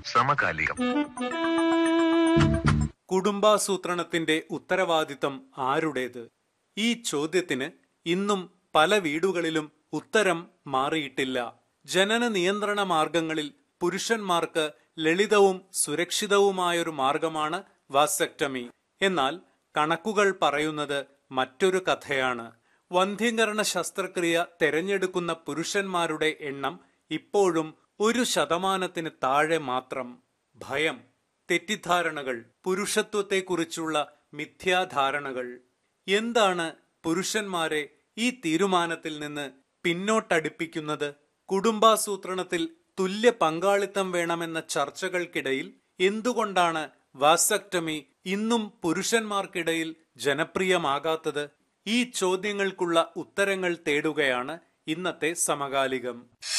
സമകാലികം കുടുംബാസൂത്രണത്തിന്റെ ഉത്തരവാദിത്തം ആരുടേത് ഈ ചോദ്യത്തിന് ഇന്നും പല വീടുകളിലും ഉത്തരം മാറിയിട്ടില്ല ജനന നിയന്ത്രണ മാർഗങ്ങളിൽ പുരുഷന്മാർക്ക് ലളിതവും സുരക്ഷിതവുമായൊരു മാർഗമാണ് വാസക്ടമി എന്നാൽ കണക്കുകൾ പറയുന്നത് മറ്റൊരു കഥയാണ് വന്ധ്യംകരണ ശസ്ത്രക്രിയ തെരഞ്ഞെടുക്കുന്ന പുരുഷന്മാരുടെ എണ്ണം ഇപ്പോഴും ഒരു ശതമാനത്തിന് താഴെ മാത്രം ഭയം തെറ്റിദ്ധാരണകൾ പുരുഷത്വത്തെക്കുറിച്ചുള്ള മിഥ്യാധാരണകൾ എന്താണ് പുരുഷന്മാരെ ഈ തീരുമാനത്തിൽ നിന്ന് പിന്നോട്ടടിപ്പിക്കുന്നത് കുടുംബാസൂത്രണത്തിൽ തുല്യ പങ്കാളിത്തം വേണമെന്ന ചർച്ചകൾക്കിടയിൽ എന്തുകൊണ്ടാണ് വാസക്ടമി ഇന്നും പുരുഷന്മാർക്കിടയിൽ ജനപ്രിയമാകാത്തത് ഈ ചോദ്യങ്ങൾക്കുള്ള ഉത്തരങ്ങൾ തേടുകയാണ് ഇന്നത്തെ സമകാലികം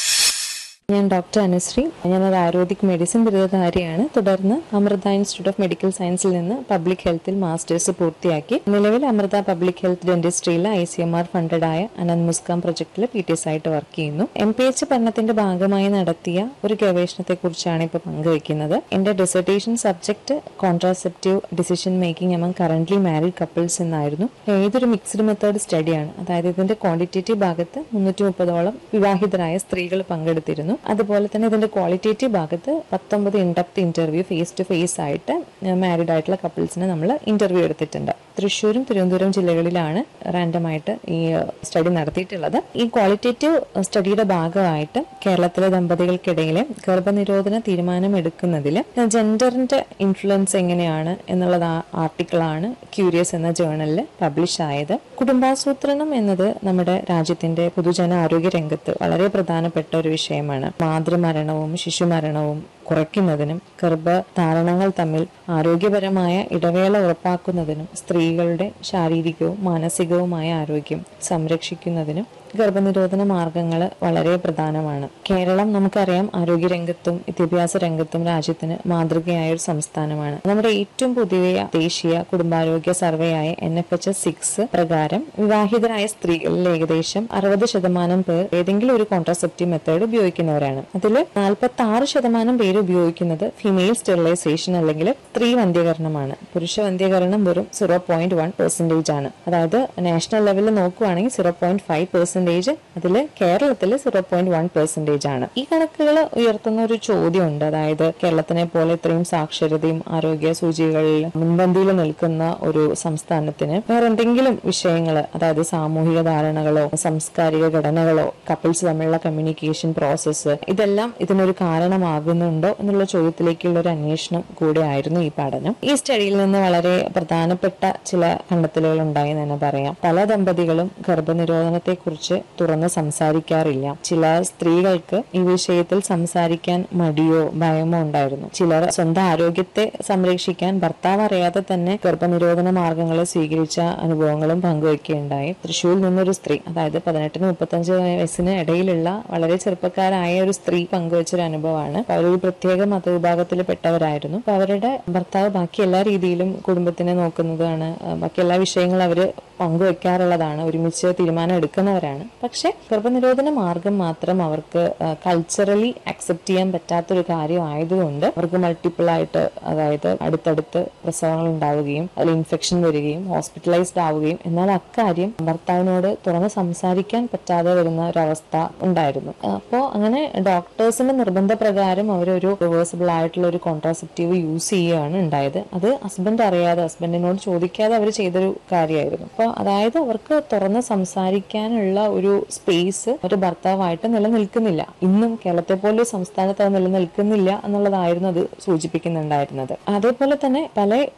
ഞാൻ ഡോക്ടർ അനുശ്രീ ഞാനൊരു ആയുർവേദിക് മെഡിസിൻ ബിരുദധാരിയാണ് തുടർന്ന് അമൃത ഇൻസ്റ്റിറ്റ്യൂട്ട് ഓഫ് മെഡിക്കൽ സയൻസിൽ നിന്ന് പബ്ലിക് ഹെൽത്തിൽ മാസ്റ്റേഴ്സ് പൂർത്തിയാക്കി നിലവിൽ അമൃത പബ്ലിക് ഹെൽത്ത് ഡെന്റിസ്ട്രിയിലെ ഐ സി എം ആർ ഫണ്ടഡായ അനന്ത് മുസ്കാം പ്രൊജക്ടിൽ പി ടി എസ് ആയിട്ട് വർക്ക് ചെയ്യുന്നു എം പി എച്ച് പഠനത്തിന്റെ ഭാഗമായി നടത്തിയ ഒരു ഗവേഷണത്തെ കുറിച്ചാണ് ഇപ്പോൾ പങ്കുവയ്ക്കുന്നത് എന്റെ dissertation subject contraceptive decision making among currently married couples എന്നായിരുന്നു ഇതൊരു മിക്സ്ഡ് മെത്തേഡ് സ്റ്റഡിയാണ് അതായത് ഇതിന്റെ ക്വാണ്ടിറ്റേറ്റീവ് ഭാഗത്ത് മുന്നൂറ്റി മുപ്പതോളം വിവാഹിതരായ സ്ത്രീകൾ പങ്കെടുത്തിരുന്നു അതുപോലെ തന്നെ ഇതിന്റെ ക്വാളിറ്റേറ്റീവ് ഭാഗത്ത് പത്തൊമ്പത് in depth interview face to face ആയിട്ട് മാരീഡ് ആയിട്ടുള്ള കപ്പിൾസിനെ നമ്മൾ ഇന്റർവ്യൂ എടുത്തിട്ടുണ്ട് തൃശ്ശൂരും തിരുവനന്തപുരം ജില്ലകളിലാണ് റാൻഡമായിട്ട് ഈ സ്റ്റഡി നടത്തിയിട്ടുള്ളത് ഈ ക്വാളിറ്റേറ്റീവ് സ്റ്റഡിയുടെ ഭാഗമായിട്ട് കേരളത്തിലെ ദമ്പതികൾക്കിടയിലെ ഗർഭനിരോധന തീരുമാനം എടുക്കുന്നതിൽ ജെൻഡറിന്റെ ഇൻഫ്ലുവൻസ് എങ്ങനെയാണ് എന്നുള്ളത് ആർട്ടിക്കിളാണ് ക്യൂരിയസ് എന്ന ജേണലിൽ പബ്ലിഷ് ആയത് കുടുംബാസൂത്രണം എന്നത് നമ്മുടെ രാജ്യത്തിന്റെ പൊതുജന ആരോഗ്യ രംഗത്ത് വളരെ പ്രധാനപ്പെട്ട ഒരു വിഷയമാണ് മാതൃമരണവും ശിശുമരണവും കുറയ്ക്കുന്നതിനും ഗർഭധാരണങ്ങൾ തമ്മിൽ ആരോഗ്യപരമായ ഇടവേള ഉറപ്പാക്കുന്നതിനും സ്ത്രീകളുടെ ശാരീരികവും മാനസികവുമായ ആരോഗ്യം സംരക്ഷിക്കുന്നതിനും ഗർഭനിരോധന മാർഗങ്ങൾ വളരെ പ്രധാനമാണ് കേരളം നമുക്കറിയാം ആരോഗ്യരംഗത്തും വിദ്യാഭ്യാസ രംഗത്തും രാജ്യത്തിന് മാതൃകയായ ഒരു സംസ്ഥാനമാണ് നമ്മുടെ ഏറ്റവും പുതിയ ദേശീയ കുടുംബാരോഗ്യ സർവേയായ N F H S six പ്രകാരം വിവാഹിതരായ സ്ത്രീകളിൽ ഏകദേശം അറുപത് ശതമാനം പേർ ഏതെങ്കിലും ഒരു കോൺട്രാസെപ്റ്റീവ് മെത്തേഡ് ഉപയോഗിക്കുന്നവരാണ് അതിൽ നാൽപ്പത്തി ആറ് ശതമാനം പേര് ഉപയോഗിക്കുന്നത് ഫീമെയിൽ സ്റ്റെറിലൈസേഷൻ അല്ലെങ്കിൽ സ്ത്രീ വന്ധ്യകരണമാണ് പുരുഷ വന്ധ്യകരണം വെറും സീറോ പോയിന്റ് വൺ പെർസെന്റേജ് ആണ് അതായത് നാഷണൽ ലെവലിൽ നോക്കുവാണെങ്കിൽ സീറോ പോയിന്റ് ഫൈവ് പെർസെന്റേജ് അതിൽ കേരളത്തിൽ സീറോ പോയിന്റ് വൺ പെർസെന്റേജ് ആണ് ഈ കണക്കുകൾ ഉയർത്തുന്ന ഒരു ചോദ്യമുണ്ട് അതായത് കേരളത്തിനെ പോലെ ഇത്രയും സാക്ഷരതയും ആരോഗ്യ സൂചികകളിൽ മുൻപന്തിയിൽ നിൽക്കുന്ന ഒരു സംസ്ഥാനത്തിന് വേറെ എന്തെങ്കിലും വിഷയങ്ങൾ അതായത് സാമൂഹിക ധാരണകളോ സാംസ്കാരിക ഘടനകളോ കപ്പിൾസ് തമ്മിലുള്ള കമ്മ്യൂണിക്കേഷൻ പ്രോസസ്സ് ഇതെല്ലാം ഇതിനൊരു കാരണമാകുന്നുണ്ടോ എന്നുള്ള ചോദ്യത്തിലേക്കുള്ള ഒരു അന്വേഷണം കൂടെയായിരുന്നു ഈ പഠനം ഈ സ്റ്റഡിയിൽ നിന്ന് വളരെ പ്രധാനപ്പെട്ട ചില കണ്ടെത്തലുകൾ ഉണ്ടായി എന്ന് തന്നെ പറയാം പല ദമ്പതികളും ഗർഭനിരോധനത്തെ കുറിച്ച് തുറന്ന് സംസാരിക്കാറില്ല ചില സ്ത്രീകൾക്ക് ഈ വിഷയത്തിൽ സംസാരിക്കാൻ മടിയോ ഭയമോ ഉണ്ടായിരുന്നു ചിലർ സ്വന്തം ആരോഗ്യത്തെ സംരക്ഷിക്കാൻ ഭർത്താവ് അറിയാതെ തന്നെ ഗർഭനിരോധന മാർഗങ്ങൾ സ്വീകരിച്ച അനുഭവങ്ങളും പങ്കുവയ്ക്കുകയുണ്ടായി തൃശ്ശൂരിൽ നിന്നൊരു സ്ത്രീ അതായത് പതിനെട്ടിന് മുപ്പത്തഞ്ച് വയസ്സിന് ഇടയിലുള്ള വളരെ ചെറുപ്പക്കാരായ ഒരു സ്ത്രീ പങ്കുവച്ച ഒരു അനുഭവമാണ് അപ്പൊ അവരൊരു പ്രത്യേക മതവിഭാഗത്തിൽ പെട്ടവരായിരുന്നു അപ്പൊ അവരുടെ ഭർത്താവ് ബാക്കി എല്ലാ രീതിയിലും കുടുംബത്തിനെ നോക്കുന്നതാണ് ആ, ബാക്കി എല്ലാ വിഷയങ്ങളും അവര് പങ്കുവെക്കാറുള്ളതാണ് ഒരുമിച്ച് തീരുമാനം എടുക്കുന്നവരാണ് പക്ഷെ ഗർഭനിരോധന മാർഗം മാത്രം അവർക്ക് കൾച്ചറലി അക്സെപ്റ്റ് ചെയ്യാൻ പറ്റാത്തൊരു കാര്യം ആയതുകൊണ്ട് അവർക്ക് മൾട്ടിപ്പിൾ ആയിട്ട് അതായത് അടുത്തടുത്ത് പ്രസവങ്ങൾ ഉണ്ടാവുകയും അതിൽ ഇൻഫെക്ഷൻ വരികയും ഹോസ്പിറ്റലൈസ്ഡ് ആവുകയും എന്നാൽ അക്കാര്യം ഭർത്താവിനോട് തുറന്ന് സംസാരിക്കാൻ പറ്റാതെ വരുന്ന ഒരവസ്ഥ ഉണ്ടായിരുന്നു അപ്പോൾ അങ്ങനെ ഡോക്ടേഴ്സിന്റെ നിർബന്ധപ്രകാരം അവരൊരു റിവേഴ്സിബിൾ ആയിട്ടുള്ള ഒരു കോൺട്രാസെപ്റ്റീവ് യൂസ് ചെയ്യുകയാണ് ഉണ്ടായത് അത് ഹസ്ബൻഡ് അറിയാതെ ഹസ്ബൻഡിനോട് ചോദിക്കാതെ അവർ ചെയ്തൊരു കാര്യമായിരുന്നു അപ്പോൾ അതായത് അവർക്ക് തുറന്ന് സംസാരിക്കാനുള്ള ഒരു സ്പേസ് ഒരു ഭർത്താവായിട്ട് നിലനിൽക്കുന്നില്ല ഇന്നും കേരളത്തെ പോലെ ഒരു സംസ്ഥാനത്ത് അത് നിലനിൽക്കുന്നില്ല എന്നുള്ളതായിരുന്നു അത് സൂചിപ്പിക്കുന്നുണ്ടായിരുന്നത് അതേപോലെ തന്നെ പല